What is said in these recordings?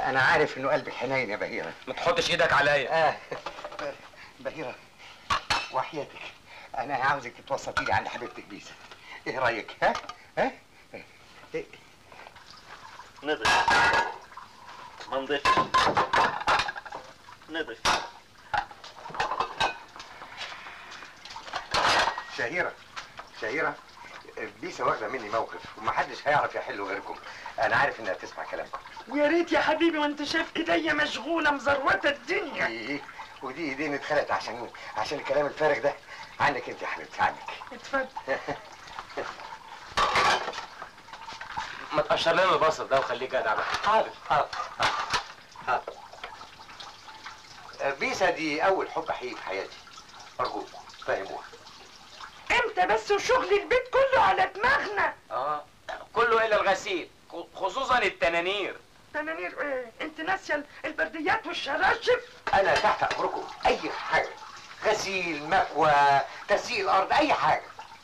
انا عارف انه قلبك حنين يا بهيره ما تحطش ايدك عليا اه بهيره وحياتك انا عاوزك توسطي لي عند حبيبتك بيسا ايه رايك ها ها إيه؟ نضف ما نضفش نضف شهيره شهيره بيسا واخده مني موقف ومحدش هيعرف يحله غيركم انا عارف انها تسمع كلامكم يا ريت يا حبيبي وانت شايف ايديا مشغوله مزروته الدنيا ايه ودي ايدين اتخلقت عشان عشان الكلام الفارغ ده عنك انت يا حبيبتي عنك اتفضل ما تقشر لنا البصل ده وخليه جدع بقى حاضر حاضر حاضر بيسا دي اول حب حقيقي في حياتي ارجوك فهموها امتى بس وشغل البيت كله على دماغنا اه كله الا الغسيل خصوصا التنانير تنانير ايه انت ناسيه البرديات والشراشف انا تحت امركم اي حاجه غسيل مكوى تسييل الارض اي حاجه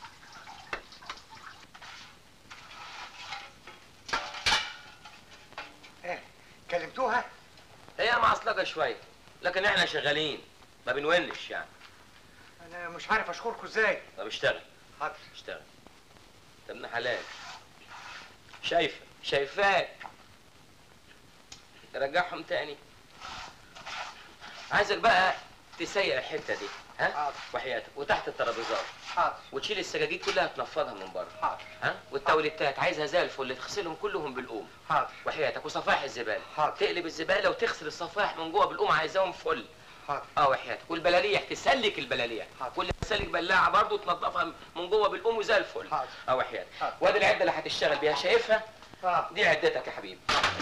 ايه كلمتوها هي معصلجه شويه لكن احنا شغالين ما بنونش يعني انا مش عارف اشكركم ازاي طب اشتغل حاضر اشتغل انت ابن حلال شايفه شايفاك رجعهم تاني عايزك بقى تسيق الحته دي ها حاضر. وحياتك وتحت الترابيزات حاضر وتشيل السجاجيد كلها تنفضها من بره حاضر ها والتوليتات عايزها زي الفل تغسلهم كلهم بالقوم حاضر وحياتك وصفائح الزباله حاضر. تقلب الزباله وتغسل الصفائح من جوه بالقوم عايزاهم فل حاضر اه وحياتك والبلاليح تسلك البلاليح حاضر. كل ما تسلك بلاعه برضه تنظفها من جوه بالقوم وزي الفل حاضر. اه وحياتك حاضر. وادي العده اللي هتشتغل بيها شايفها اه دي عدتك يا حبيبي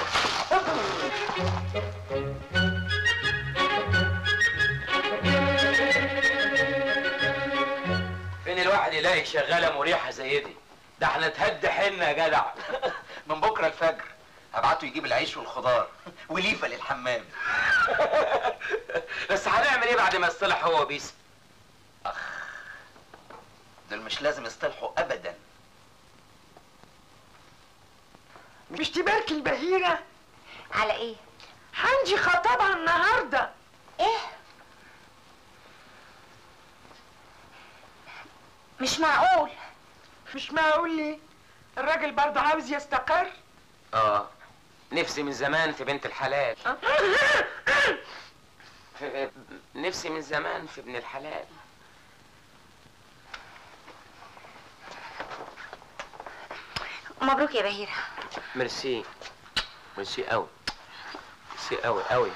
فين الواحد يلاقي شغاله مريحه زي دي ده احنا تهد حنا يا جدع من بكره الفجر هبعته يجيب العيش والخضار وليفه للحمام بس هنعمل ايه بعد ما يصطلح هو وبيس دول مش لازم يصطلحوا ابدا مش تبارك البهيره على ايه هنجي خطبها النهارده ايه مش معقول مش معقول ليه الراجل برضه عاوز يستقر اه نفسي من زمان في بنت الحلال في نفسي من زمان في ابن الحلال مبروك يا بهيرة ميرسي ميرسي قوي ميرسي قوي قوي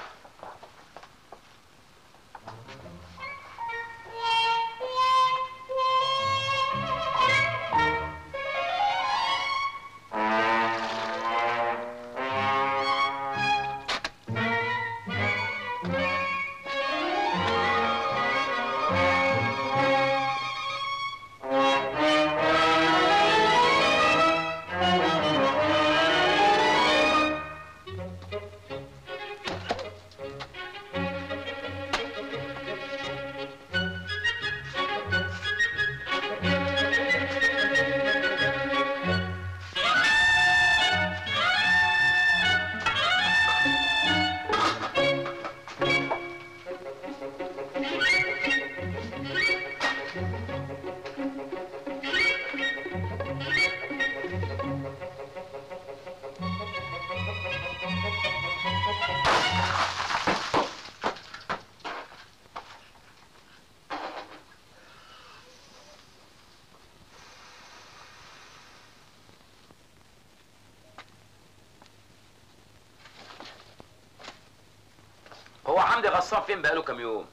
هو حمدي غصاب فين بقاله كام يوم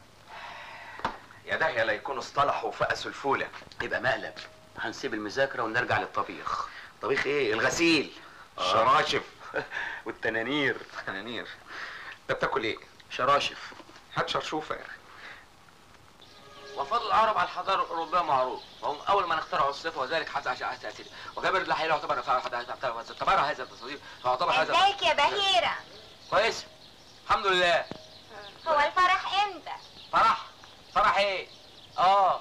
يا داهيه لا يكونوا اصطلحوا وفقسوا الفوله يبقى مقلب هنسيب المذاكره ونرجع للطبيخ طبيخ ايه الغسيل آه. الشراشف والتنانير تنانير انت بتاكل ايه شراشف هات شرشوفه يا اخي وفضل العرب على الحضاره الاوروبيه معروف وهم اول ما اخترعوا الصفه وذلك حتى عشان تاثير وكبر الحيله يعتبر اعتبر هذا التصدير فيعتبر هذا ازيك يا بهيرة كويس الحمد لله هو الفرح امتى فرح فرح ايه اه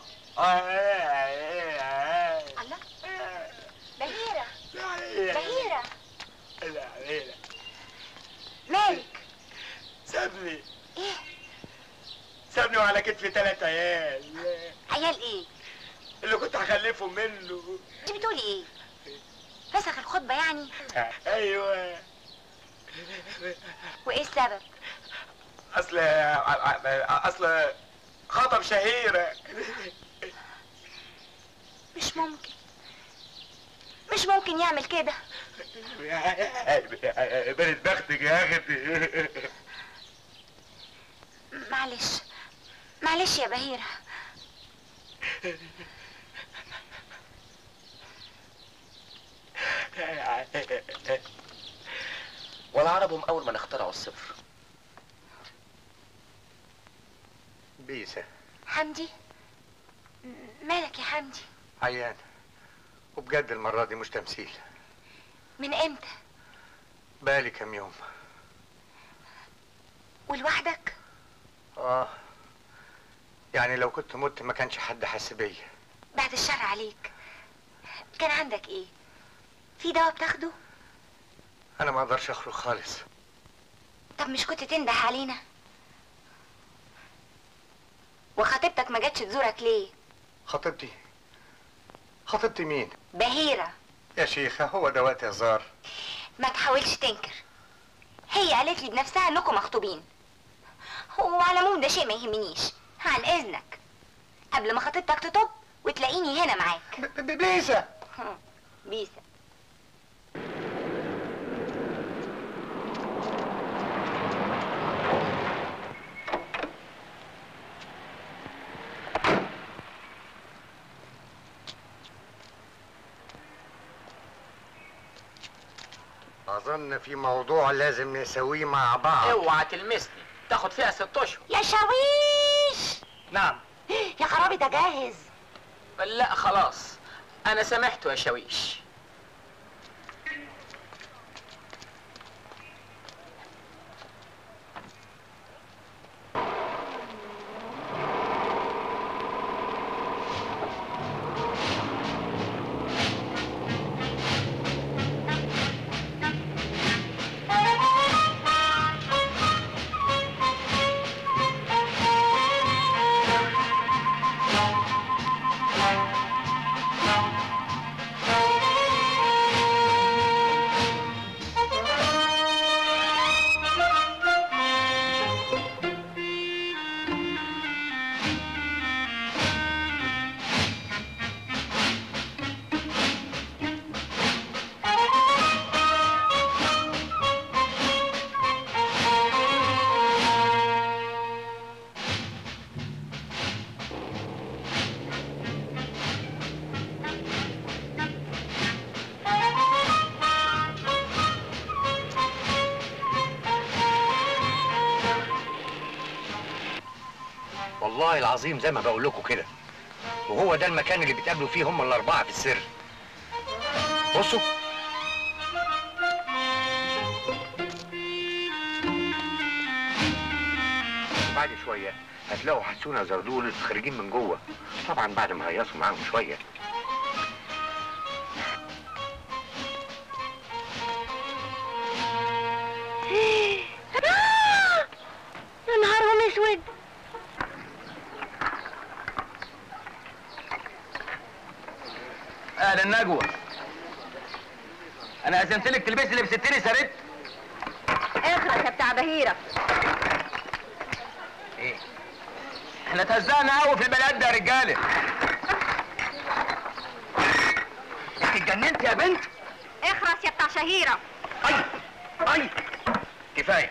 الله بهيرة بهيرة مالك سابني ايه سابني وعلى كتفي ثلاث عيال عيال ايه اللي كنت هخلفهم منه انت بتقولي ايه فسخ الخطبه يعني ايوه وايه السبب اصل اصل خطب شهيره مش ممكن مش ممكن يعمل كده بنت بختك يا اختي معلش معلش يا بهيرة والعرب هم اول من اخترعوا الصفر بيسة حمدي م- مالك يا حمدي عيان وبجد المرة دي مش تمثيل من امتى بالي كام يوم ولوحدك اه يعني لو كنت مت ما كانش حد حس بيا بعد الشر عليك كان عندك ايه في دواء بتاخده انا ما اقدرش اخرج خالص طب مش كنت تنده علينا وخطيبتك ما جاتش تزورك ليه خطيبتي خطيبتي مين بهيرة يا شيخة هو ده وقت هزار ما تحاولش تنكر هي قالت لي بنفسها انكم مخطوبين وعلى العموم ده شيء ما يهمنيش عن اذنك قبل ما خطيبتك تطب وتلاقيني هنا معاك ب- ب- بيسة بيسا اظن في موضوع لازم نسويه مع بعض اوعى تلمسني تاخد فيها ست اشهر يا شاويش نعم يا خرابي ده جاهز لا خلاص انا سامحته يا شاويش والله العظيم زي ما بقول لكم كده وهو ده المكان اللي بيتقابلوا فيه هم الاربعه في السر بصوا بعد شويه هتلاقوا حسونه زردول خارجين من جوه طبعا بعد ما هيصوا معاهم شويه يا نهارهم اسود اهلا نجوى انا قسمت لك تلبسي اللي بستني سرت اخرس يا بتاع بهيرة ايه احنا اتهزقنا قوي في البلد ده يا رجاله انت اتجننت يا بنت اخرس يا بتاع شهيرة اي اي كفايه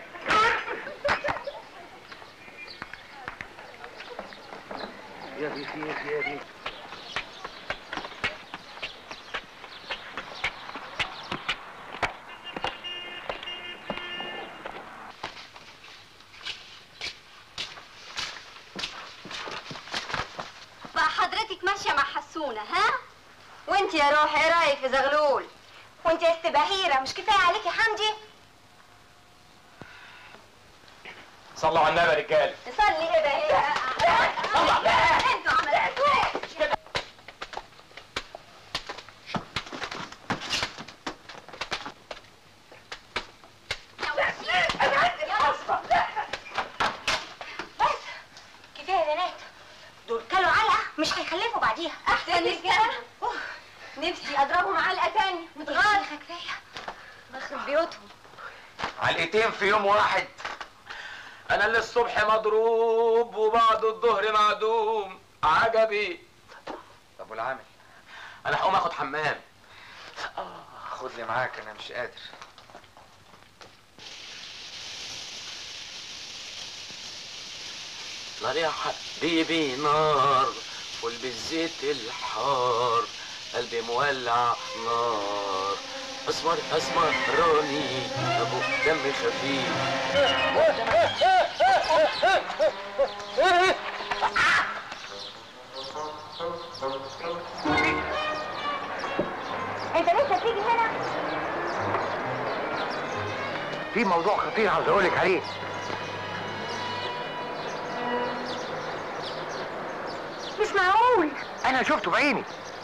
يا بيتي يا بيتي بقى حضرتك ماشية مع حسونة ها؟ وانت يا روح ايه رايك في زغلول؟ وانت يا ست بهيرة مش كفاية عليكي حمدي؟ صلوا على النبي يا رجاله صلي ايه بهيرة؟ انتوا عملتوا ايه؟ يا وحشين عيوطهم علقتين في يوم واحد انا اللي الصبح مضروب وبعد الظهر معدوم عجبي طب والعامل انا هقوم اخد حمام خد لي معاك انا مش قادر نار يا حبيبي نار فول بالزيت الحار قلبي مولع نار اسمر اسمر راني ابو دم خفيف انت لسه بتيجي هنا في موضوع خطير عاوز اقولك عليه مش معقول انا شفته بعيني